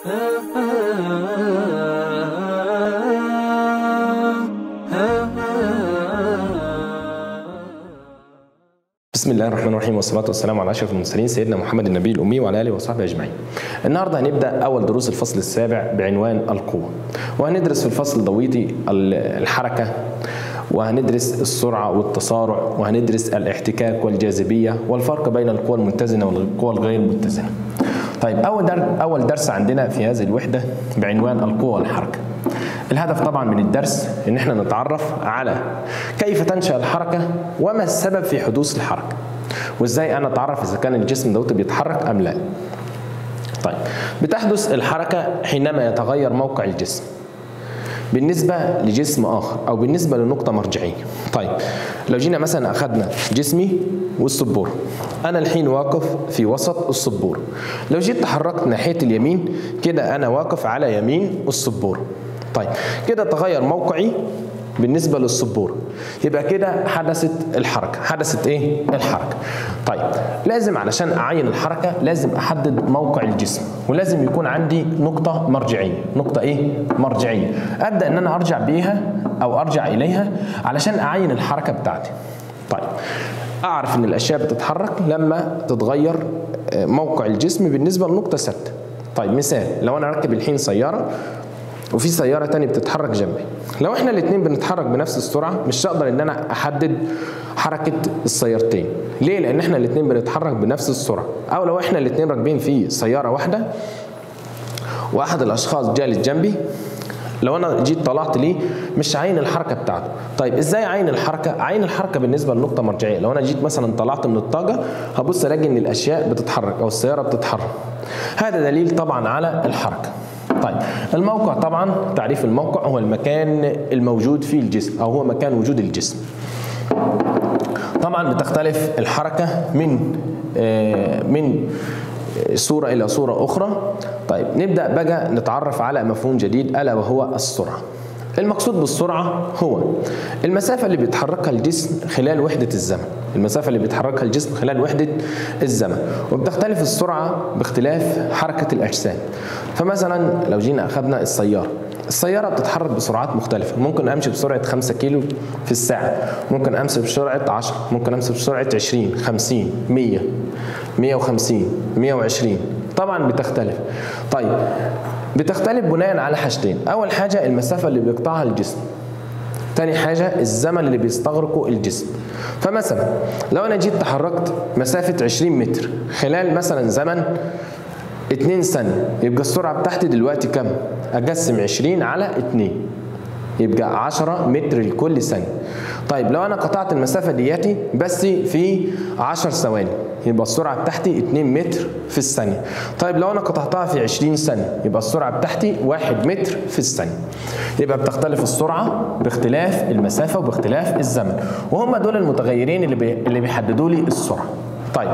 بسم الله الرحمن الرحيم والصلاة والسلام على أشرف المرسلين سيدنا محمد النبي الأمي وعلى آله وصحبه أجمعين. النهارده هنبدأ أول دروس الفصل السابع بعنوان القوة. وهندرس في الفصل ضويتي الحركة وهندرس السرعة والتسارع وهندرس الاحتكاك والجاذبية والفرق بين القوى المتزنة والقوى الغير متزنة. طيب أول در أول درس عندنا في هذه الوحدة بعنوان القوة والحركة. الهدف طبعا من الدرس ان احنا نتعرف على كيف تنشا الحركه وما السبب في حدوث الحركه وازاي انا اتعرف اذا كان الجسم دوت بيتحرك ام لا طيب بتحدث الحركه حينما يتغير موقع الجسم بالنسبة لجسم آخر أو بالنسبة لنقطة مرجعية طيب لو جينا مثلا أخذنا جسمي والسبورة أنا الحين واقف في وسط السبورة لو جيت تحركت ناحية اليمين كده أنا واقف على يمين السبورة طيب كده تغير موقعي بالنسبة للسبورة يبقى كده حدثت الحركة حدثت ايه الحركة طيب لازم علشان اعين الحركة لازم احدد موقع الجسم ولازم يكون عندي نقطة مرجعية نقطة ايه مرجعية ابدأ ان انا ارجع بيها او ارجع اليها علشان اعين الحركة بتاعتي طيب اعرف ان الاشياء بتتحرك لما تتغير موقع الجسم بالنسبة لنقطة ثابتة طيب مثال لو انا راكب الحين سيارة وفي سياره تانية بتتحرك جنبي لو احنا الاثنين بنتحرك بنفس السرعه مش هقدر ان انا احدد حركه السيارتين ليه لان احنا الاثنين بنتحرك بنفس السرعه او لو احنا الاثنين راكبين في سياره واحده واحد الاشخاص جالس جنبي لو انا جيت طلعت ليه مش عين الحركه بتاعته طيب ازاي عين الحركه عين الحركه بالنسبه لنقطه مرجعيه لو انا جيت مثلا طلعت من الطاقه هبص الاقي ان الاشياء بتتحرك او السياره بتتحرك هذا دليل طبعا على الحركه طيب الموقع طبعا تعريف الموقع هو المكان الموجود فيه الجسم او هو مكان وجود الجسم طبعا بتختلف الحركه من من صوره الى صوره اخرى طيب نبدا بقى نتعرف على مفهوم جديد الا وهو السرعه المقصود بالسرعة هو المسافة اللي بيتحركها الجسم خلال وحدة الزمن المسافة اللي بيتحركها الجسم خلال وحدة الزمن وبتختلف السرعة باختلاف حركة الأجسام فمثلا لو جينا أخذنا السيارة السيارة بتتحرك بسرعات مختلفة ممكن أمشي بسرعة 5 كيلو في الساعة ممكن أمشي بسرعة 10 ممكن أمشي بسرعة 20 50 100 150 120 طبعا بتختلف طيب بتختلف بناء على حاجتين اول حاجه المسافه اللي بيقطعها الجسم تاني حاجة الزمن اللي بيستغرقه الجسم فمثلا لو أنا جيت تحركت مسافة 20 متر خلال مثلا زمن 2 ثانية يبقى السرعة بتاعتي دلوقتي كم؟ أقسم 20 على 2 يبقى 10 متر لكل ثانية طيب لو أنا قطعت المسافة دياتي بس في 10 ثواني يبقى السرعة بتاعتي 2 متر في الثانية طيب لو أنا قطعتها في 20 ثانية يبقى السرعة بتاعتي 1 متر في الثانية يبقى بتختلف السرعة باختلاف المسافة وباختلاف الزمن وهم دول المتغيرين اللي, بي... اللي بيحددوا لي السرعة طيب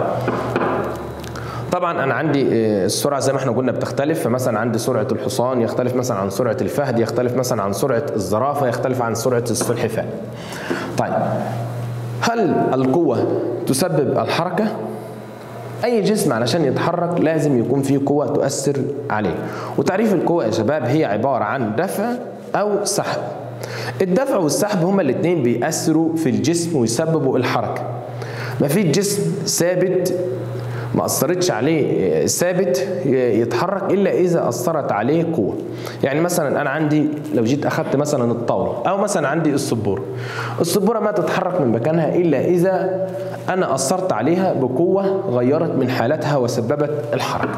طبعا انا عندي السرعه زي ما احنا قلنا بتختلف فمثلا عندي سرعه الحصان يختلف مثلا عن سرعه الفهد يختلف مثلا عن سرعه الزرافه يختلف عن سرعه السلحفاه طيب هل القوه تسبب الحركه اي جسم علشان يتحرك لازم يكون فيه قوه تؤثر عليه وتعريف القوه يا شباب هي عباره عن دفع او سحب الدفع والسحب هما الاثنين بيأثروا في الجسم ويسببوا الحركه ما في جسم ثابت ما اثرتش عليه ثابت يتحرك الا اذا اثرت عليه قوه يعني مثلا انا عندي لو جيت اخذت مثلا الطاوله او مثلا عندي السبوره السبوره ما تتحرك من مكانها الا اذا انا اثرت عليها بقوه غيرت من حالتها وسببت الحركه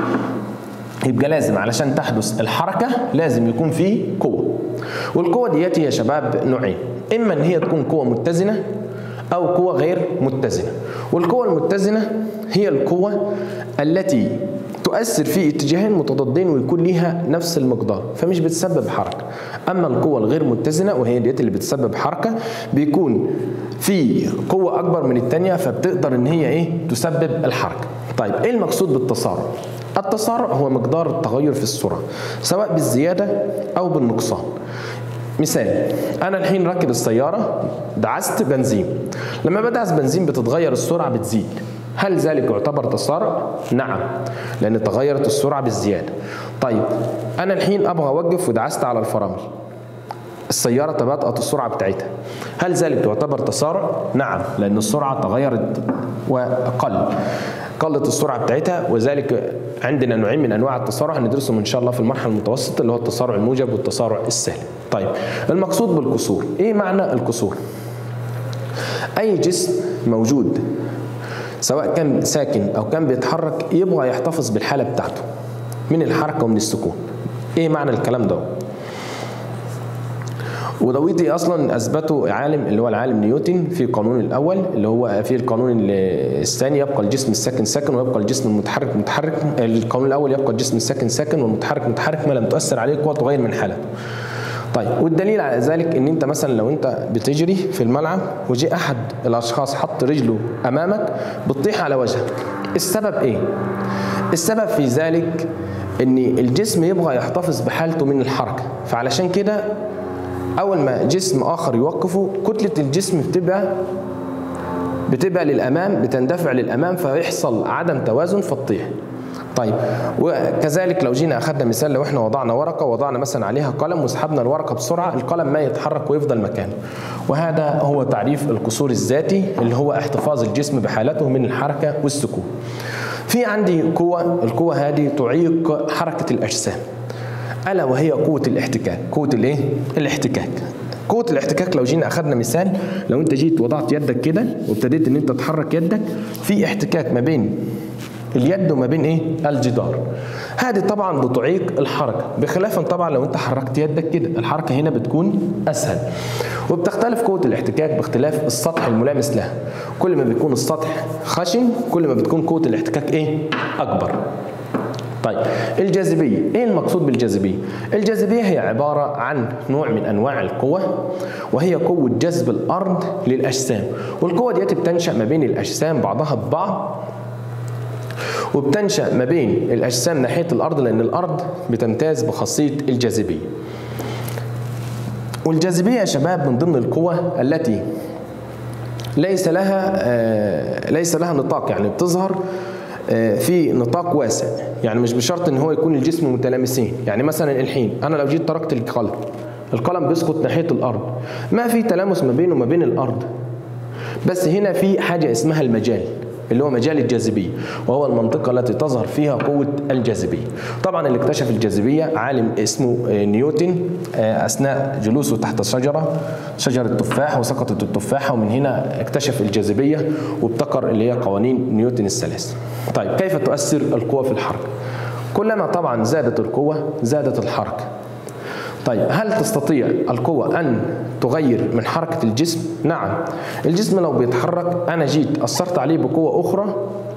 يبقى لازم علشان تحدث الحركه لازم يكون في قوه والقوه دياتي يا شباب نوعين اما ان هي تكون قوه متزنه او قوه غير متزنه والقوه المتزنه هي القوة التي تؤثر في اتجاهين متضادين ويكون ليها نفس المقدار فمش بتسبب حركة أما القوة الغير متزنة وهي ديت اللي بتسبب حركة بيكون في قوة أكبر من التانية فبتقدر إن هي إيه تسبب الحركة طيب إيه المقصود بالتسارع؟ التسارع هو مقدار التغير في السرعة سواء بالزيادة أو بالنقصان مثال انا الحين راكب السياره دعست بنزين لما بدعس بنزين بتتغير السرعه بتزيد هل ذلك يعتبر تسارع؟ نعم لأن تغيرت السرعة بالزيادة طيب أنا الحين أبغى أوقف ودعست على الفرامل السيارة تباطأت السرعة بتاعتها هل ذلك يعتبر تسارع؟ نعم لأن السرعة تغيرت وقل قلت السرعة بتاعتها وذلك عندنا نوعين من أنواع التسارع هندرسهم إن شاء الله في المرحلة المتوسطة اللي هو التسارع الموجب والتسارع السالب طيب المقصود بالقصور إيه معنى القصور؟ أي جسم موجود سواء كان ساكن أو كان بيتحرك يبغى يحتفظ بالحالة بتاعته من الحركة ومن السكون إيه معنى الكلام ده؟ ودويتي اصلا اثبته عالم اللي هو العالم نيوتن في القانون الاول اللي هو في القانون الثاني يبقى الجسم الساكن ساكن ويبقى الجسم المتحرك متحرك القانون الاول يبقى الجسم الساكن ساكن والمتحرك متحرك ما لم تؤثر عليه قوه تغير من حالته طيب والدليل على ذلك ان انت مثلا لو انت بتجري في الملعب وجي احد الاشخاص حط رجله امامك بتطيح على وجهك السبب ايه السبب في ذلك ان الجسم يبغى يحتفظ بحالته من الحركه فعلشان كده اول ما جسم اخر يوقفه كتله الجسم بتبقى بتبقى للامام بتندفع للامام فيحصل عدم توازن فتطيح طيب وكذلك لو جينا اخذنا مثال لو احنا وضعنا ورقه وضعنا مثلا عليها قلم وسحبنا الورقه بسرعه القلم ما يتحرك ويفضل مكانه وهذا هو تعريف القصور الذاتي اللي هو احتفاظ الجسم بحالته من الحركه والسكون في عندي قوه القوه هذه تعيق حركه الاجسام الا وهي قوه الاحتكاك قوه الايه الاحتكاك قوه الاحتكاك لو جينا اخذنا مثال لو انت جيت وضعت يدك كده وابتديت ان انت تحرك يدك في احتكاك ما بين اليد وما بين ايه الجدار هذه طبعا بتعيق الحركه بخلاف طبعا لو انت حركت يدك كده الحركه هنا بتكون اسهل وبتختلف قوه الاحتكاك باختلاف السطح الملامس لها كل ما بيكون السطح خشن كل ما بتكون قوه الاحتكاك ايه اكبر طيب الجاذبية ايه المقصود بالجاذبية الجاذبية هي عبارة عن نوع من انواع القوة وهي قوة جذب الارض للاجسام والقوة دي بتنشأ ما بين الاجسام بعضها ببعض وبتنشأ ما بين الاجسام ناحية الارض لان الارض بتمتاز بخاصية الجاذبية والجاذبية يا شباب من ضمن القوى التي ليس لها آه ليس لها نطاق يعني بتظهر في نطاق واسع يعني مش بشرط ان هو يكون الجسم متلامسين يعني مثلا الحين انا لو جيت تركت القلم القلم بيسقط ناحيه الارض ما في تلامس ما بينه وما بين الارض بس هنا في حاجه اسمها المجال اللي هو مجال الجاذبية وهو المنطقة التي تظهر فيها قوة الجاذبية طبعا اللي اكتشف الجاذبية عالم اسمه نيوتن أثناء جلوسه تحت شجرة شجرة تفاح وسقطت التفاحة ومن هنا اكتشف الجاذبية وابتكر اللي هي قوانين نيوتن الثلاث طيب كيف تؤثر القوة في الحركة كلما طبعا زادت القوة زادت الحركة طيب هل تستطيع القوة أن تغير من حركة الجسم؟ نعم الجسم لو بيتحرك أنا جيت أثرت عليه بقوة أخرى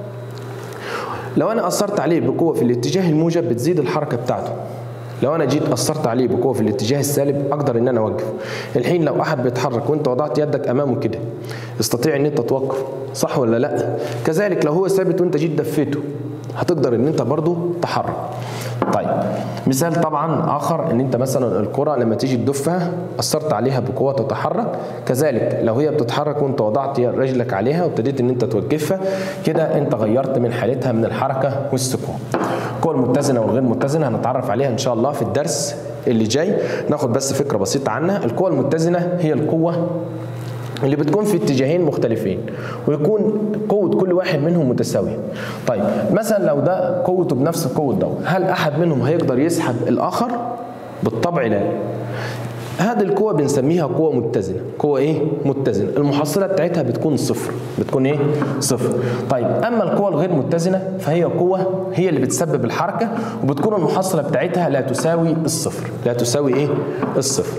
لو أنا أثرت عليه بقوة في الاتجاه الموجب بتزيد الحركة بتاعته لو انا جيت اثرت عليه بقوه في الاتجاه السالب اقدر ان انا اوقف الحين لو احد بيتحرك وانت وضعت يدك امامه كده استطيع ان انت توقف صح ولا لا كذلك لو هو ثابت وانت جيت دفيته هتقدر ان انت برضه تحرك طيب مثال طبعا اخر ان انت مثلا الكره لما تيجي تدفها اثرت عليها بقوه تتحرك كذلك لو هي بتتحرك وانت وضعت رجلك عليها وابتديت ان انت توقفها كده انت غيرت من حالتها من الحركه والسكون القوى المتزنه والغير متزنه هنتعرف عليها ان شاء الله في الدرس اللي جاي ناخد بس فكره بسيطه عنها القوى المتزنه هي القوه اللي بتكون في اتجاهين مختلفين ويكون قوة كل واحد منهم متساوية. طيب مثلا لو ده قوته بنفس قوة ده، هل أحد منهم هيقدر يسحب الآخر؟ بالطبع لا. هذه القوة بنسميها قوة متزنة، قوة إيه؟ متزنة، المحصلة بتاعتها بتكون صفر، بتكون إيه؟ صفر. طيب أما القوة الغير متزنة فهي قوة هي اللي بتسبب الحركة وبتكون المحصلة بتاعتها لا تساوي الصفر، لا تساوي إيه؟ الصفر.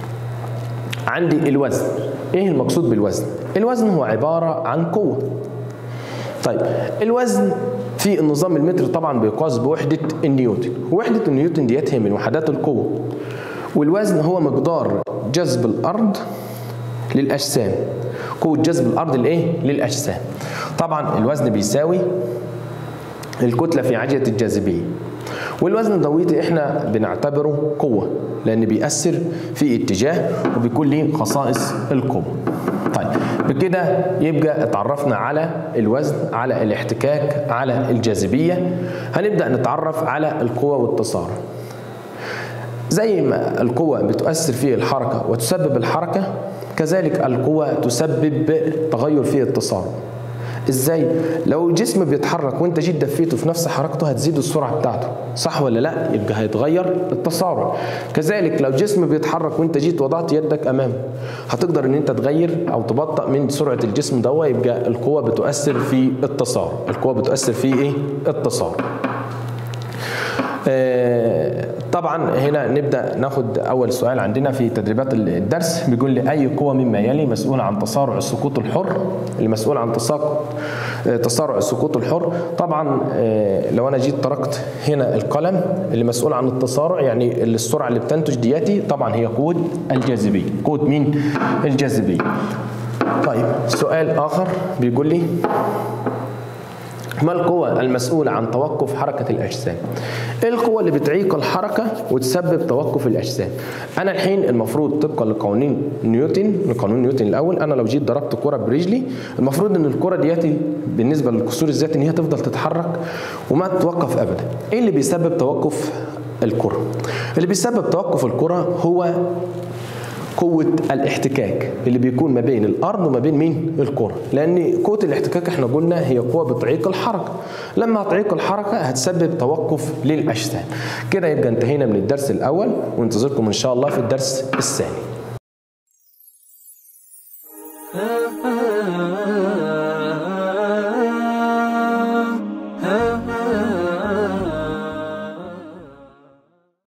عندي الوزن ايه المقصود بالوزن الوزن هو عبارة عن قوة طيب الوزن في النظام المتر طبعا بيقاس بوحدة النيوتن وحدة النيوتن ديت هي من وحدات القوة والوزن هو مقدار جذب الأرض للأجسام قوة جذب الأرض لإيه؟ للأجسام طبعا الوزن بيساوي الكتلة في عجلة الجاذبية والوزن دويتي احنا بنعتبره قوة لأن بيأثر في اتجاه وبيكون ليه خصائص القوة طيب بكده يبقى اتعرفنا على الوزن على الاحتكاك على الجاذبية هنبدأ نتعرف على القوة والتسارع زي ما القوة بتؤثر في الحركة وتسبب الحركة كذلك القوة تسبب تغير في التسارع ازاي لو الجسم بيتحرك وانت جيت دفيته في نفس حركته هتزيد السرعه بتاعته صح ولا لا يبقى هيتغير التسارع كذلك لو الجسم بيتحرك وانت جيت وضعت يدك امامه هتقدر ان انت تغير او تبطئ من سرعه الجسم ده يبقى القوه بتؤثر في التسارع القوه بتؤثر في ايه التسارع آه طبعا هنا نبدا ناخد اول سؤال عندنا في تدريبات الدرس بيقول لي اي قوه مما يلي مسؤول عن تسارع السقوط الحر المسؤول عن تساقط تسارع السقوط الحر طبعا لو انا جيت تركت هنا القلم اللي مسؤول عن التسارع يعني السرعه اللي بتنتج دياتي طبعا هي قوه الجاذبيه قوه مين الجاذبيه طيب سؤال اخر بيقول لي ما القوة المسؤولة عن توقف حركة الأجسام؟ إيه القوة اللي بتعيق الحركة وتسبب توقف الأجسام؟ أنا الحين المفروض طبقا لقوانين نيوتن لقانون نيوتن الأول أنا لو جيت ضربت كرة برجلي المفروض إن الكرة دياتي بالنسبة للكسور الذاتي إن هي تفضل تتحرك وما تتوقف أبدا. إيه اللي بيسبب توقف الكرة؟ اللي بيسبب توقف الكرة هو قوة الاحتكاك اللي بيكون ما بين الأرض وما بين مين؟ الكرة، لأن قوة الاحتكاك احنا قلنا هي قوة بتعيق الحركة، لما هتعيق الحركة هتسبب توقف للأجسام. كده يبقى انتهينا من الدرس الأول وانتظركم إن شاء الله في الدرس الثاني.